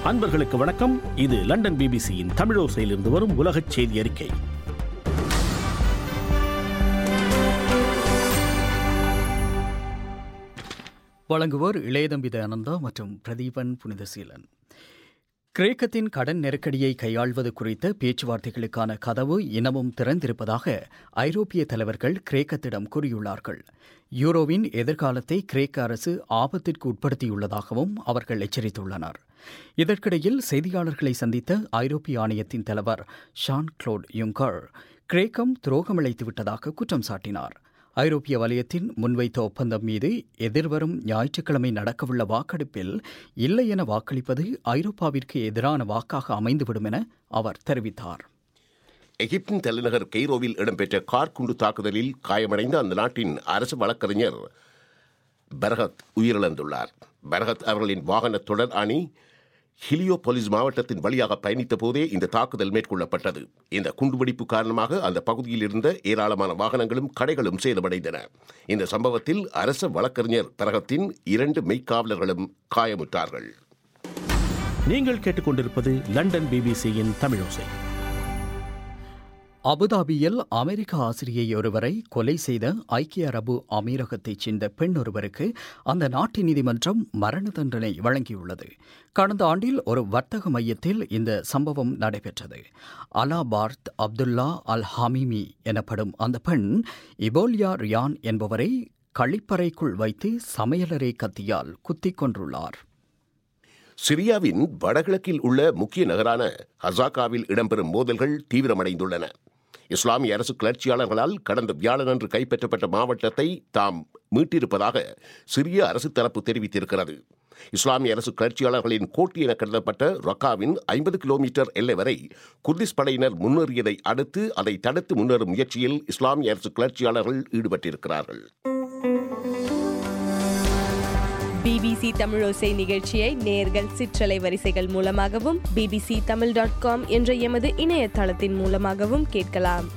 அன்பர்களுக்கு வணக்கம் இது லண்டன் பிபிசியின் தமிழோசையிலிருந்து வரும் உலகச் செய்தி அறிக்கை வழங்குவோர் இளையதம்பித அனந்தா மற்றும் பிரதீபன் புனிதசீலன் கிரேக்கத்தின் கடன் நெருக்கடியை கையாள்வது குறித்த பேச்சுவார்த்தைகளுக்கான கதவு இன்னமும் திறந்திருப்பதாக ஐரோப்பிய தலைவர்கள் கிரேக்கத்திடம் கூறியுள்ளார்கள் யூரோவின் எதிர்காலத்தை கிரேக்க அரசு ஆபத்திற்கு உட்படுத்தியுள்ளதாகவும் அவர்கள் எச்சரித்துள்ளனர் இதற்கிடையில் செய்தியாளர்களை சந்தித்த ஐரோப்பிய ஆணையத்தின் தலைவர் ஷான் குளோட் யுங்கர் கிரேக்கம் துரோகமிழைத்து விட்டதாக குற்றம் சாட்டினார் ஐரோப்பிய வலயத்தின் முன்வைத்த ஒப்பந்தம் மீது எதிர்வரும் ஞாயிற்றுக்கிழமை நடக்கவுள்ள வாக்கெடுப்பில் இல்லை என வாக்களிப்பது ஐரோப்பாவிற்கு எதிரான வாக்காக அமைந்துவிடும் என அவர் தெரிவித்தார் எகிப்தின் தலைநகர் கெய்ரோவில் இடம்பெற்ற கார் குண்டு தாக்குதலில் காயமடைந்த அந்த நாட்டின் அரசு வழக்கறிஞர் பரகத் உயிரிழந்துள்ளார் பரகத் அவர்களின் வாகன தொடர் அணி ஹிலியோபொலிஸ் மாவட்டத்தின் வழியாக பயணித்த போதே இந்த தாக்குதல் மேற்கொள்ளப்பட்டது இந்த குண்டுவெடிப்பு காரணமாக அந்த பகுதியில் இருந்த ஏராளமான வாகனங்களும் கடைகளும் சேதமடைந்தன இந்த சம்பவத்தில் அரச வழக்கறிஞர் பரகத்தின் இரண்டு மெய்க்காவலர்களும் காயமுற்றார்கள் நீங்கள் கேட்டுக்கொண்டிருப்பது லண்டன் பிபிசியின் தமிழோசை அபுதாபியில் அமெரிக்க ஆசிரியை ஒருவரை கொலை செய்த ஐக்கிய அரபு அமீரகத்தைச் சேர்ந்த பெண் ஒருவருக்கு அந்த நாட்டு நீதிமன்றம் மரண தண்டனை வழங்கியுள்ளது கடந்த ஆண்டில் ஒரு வர்த்தக மையத்தில் இந்த சம்பவம் நடைபெற்றது அலா பார்த் அப்துல்லா அல் ஹமீமி எனப்படும் அந்த பெண் இபோலியா ரியான் என்பவரை கழிப்பறைக்குள் வைத்து சமையலறை கத்தியால் குத்திக் கொன்றுள்ளார் சிரியாவின் வடகிழக்கில் உள்ள முக்கிய நகரான ஹசாக்காவில் இடம்பெறும் மோதல்கள் தீவிரமடைந்துள்ளன இஸ்லாமிய அரசு கிளர்ச்சியாளர்களால் கடந்த வியாழனன்று கைப்பற்றப்பட்ட மாவட்டத்தை தாம் மீட்டிருப்பதாக சிரிய அரசு தரப்பு தெரிவித்திருக்கிறது இஸ்லாமிய அரசு கிளர்ச்சியாளர்களின் கோட்டி என கருதப்பட்ட ரக்காவின் ஐம்பது கிலோமீட்டர் எல்லை வரை குர்திஸ் படையினர் முன்னேறியதை அடுத்து அதை தடுத்து முன்னேறும் முயற்சியில் இஸ்லாமிய அரசு கிளர்ச்சியாளர்கள் ஈடுபட்டிருக்கிறார்கள் பிபிசி தமிழோசை நிகழ்ச்சியை நேர்கள் சிற்றலை வரிசைகள் மூலமாகவும் பிபிசி தமிழ் டாட் காம் என்ற எமது இணையதளத்தின் மூலமாகவும் கேட்கலாம்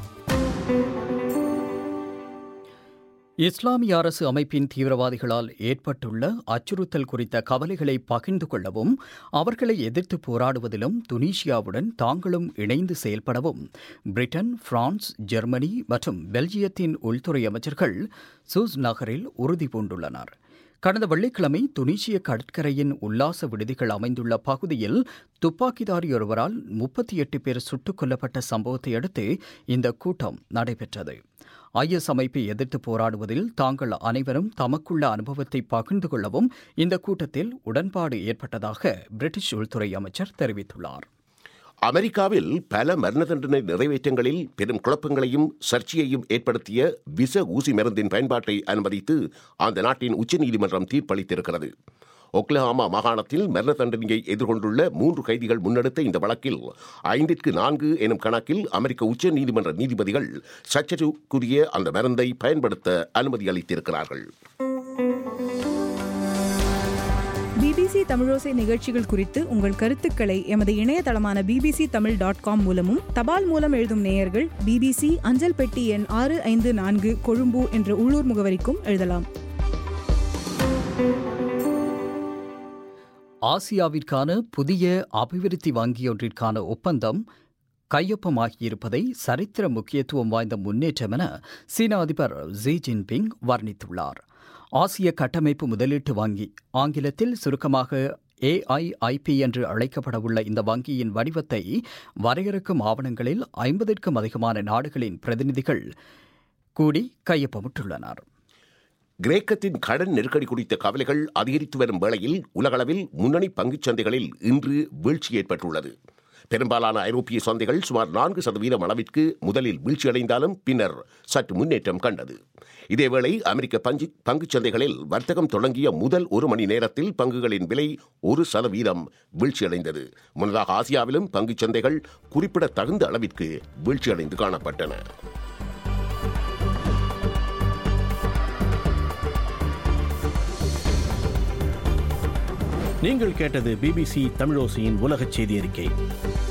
இஸ்லாமிய அரசு அமைப்பின் தீவிரவாதிகளால் ஏற்பட்டுள்ள அச்சுறுத்தல் குறித்த கவலைகளை பகிர்ந்து கொள்ளவும் அவர்களை எதிர்த்து போராடுவதிலும் துனிஷியாவுடன் தாங்களும் இணைந்து செயல்படவும் பிரிட்டன் பிரான்ஸ் ஜெர்மனி மற்றும் பெல்ஜியத்தின் உள்துறை அமைச்சர்கள் சூஸ் நகரில் உறுதி பூண்டுள்ளனர் கடந்த வெள்ளிக்கிழமை துனிசிய கடற்கரையின் உல்லாச விடுதிகள் அமைந்துள்ள பகுதியில் துப்பாக்கிதாரி ஒருவரால் முப்பத்தி எட்டு பேர் சுட்டுக் கொல்லப்பட்ட சம்பவத்தை அடுத்து இந்த கூட்டம் நடைபெற்றது ஐஎஸ் அமைப்பை எதிர்த்து போராடுவதில் தாங்கள் அனைவரும் தமக்குள்ள அனுபவத்தை பகிர்ந்து கொள்ளவும் இந்த கூட்டத்தில் உடன்பாடு ஏற்பட்டதாக பிரிட்டிஷ் உள்துறை அமைச்சர் தெரிவித்துள்ளார் அமெரிக்காவில் பல மரண தண்டனை நிறைவேற்றங்களில் பெரும் குழப்பங்களையும் சர்ச்சையையும் ஏற்படுத்திய விச ஊசி மருந்தின் பயன்பாட்டை அனுமதித்து அந்த நாட்டின் உச்சநீதிமன்றம் தீர்ப்பளித்திருக்கிறது ஒக்லஹாமா மாகாணத்தில் மரண தண்டனையை எதிர்கொண்டுள்ள மூன்று கைதிகள் முன்னெடுத்த இந்த வழக்கில் ஐந்திற்கு நான்கு எனும் கணக்கில் அமெரிக்க உச்ச நீதிமன்ற நீதிபதிகள் சர்ச்சைக்குரிய அந்த மருந்தை பயன்படுத்த அனுமதி அளித்திருக்கிறார்கள் பிபிசி தமிழோசை நிகழ்ச்சிகள் குறித்து உங்கள் கருத்துக்களை எமது இணையதளமான பிபிசி தமிழ் டாட் காம் மூலமும் தபால் மூலம் எழுதும் நேயர்கள் பிபிசி அஞ்சல் பெட்டி எண் ஆறு ஐந்து நான்கு கொழும்பு என்ற உள்ளூர் முகவரிக்கும் எழுதலாம் ஆசியாவிற்கான புதிய அபிவிருத்தி வங்கியொன்றிற்கான ஒப்பந்தம் கையொப்பமாகியிருப்பதை சரித்திர முக்கியத்துவம் வாய்ந்த முன்னேற்றம் என சீன அதிபர் ஜி ஜின்பிங் வர்ணித்துள்ளார் ஆசிய கட்டமைப்பு முதலீட்டு வங்கி ஆங்கிலத்தில் சுருக்கமாக ஏஐஐபி என்று அழைக்கப்படவுள்ள இந்த வங்கியின் வடிவத்தை வரையறுக்கும் ஆவணங்களில் ஐம்பதிற்கும் அதிகமான நாடுகளின் பிரதிநிதிகள் கூடி கையொப்பமிட்டுள்ளனர் கிரேக்கத்தின் கடன் நெருக்கடி குறித்த கவலைகள் அதிகரித்து வரும் வேளையில் உலகளவில் முன்னணி பங்குச் சந்தைகளில் இன்று வீழ்ச்சி ஏற்பட்டுள்ளது பெரும்பாலான ஐரோப்பிய சந்தைகள் சுமார் நான்கு சதவீதம் அளவிற்கு முதலில் வீழ்ச்சியடைந்தாலும் பின்னர் சற்று முன்னேற்றம் கண்டது இதேவேளை அமெரிக்க பஞ்சு பங்குச் சந்தைகளில் வர்த்தகம் தொடங்கிய முதல் ஒரு மணி நேரத்தில் பங்குகளின் விலை ஒரு சதவீதம் வீழ்ச்சியடைந்தது முன்னதாக ஆசியாவிலும் பங்குச் சந்தைகள் குறிப்பிடத்தகுந்த அளவிற்கு வீழ்ச்சியடைந்து காணப்பட்டன நீங்கள் கேட்டது பிபிசி தமிழோசையின் உலகச் செய்தி அறிக்கை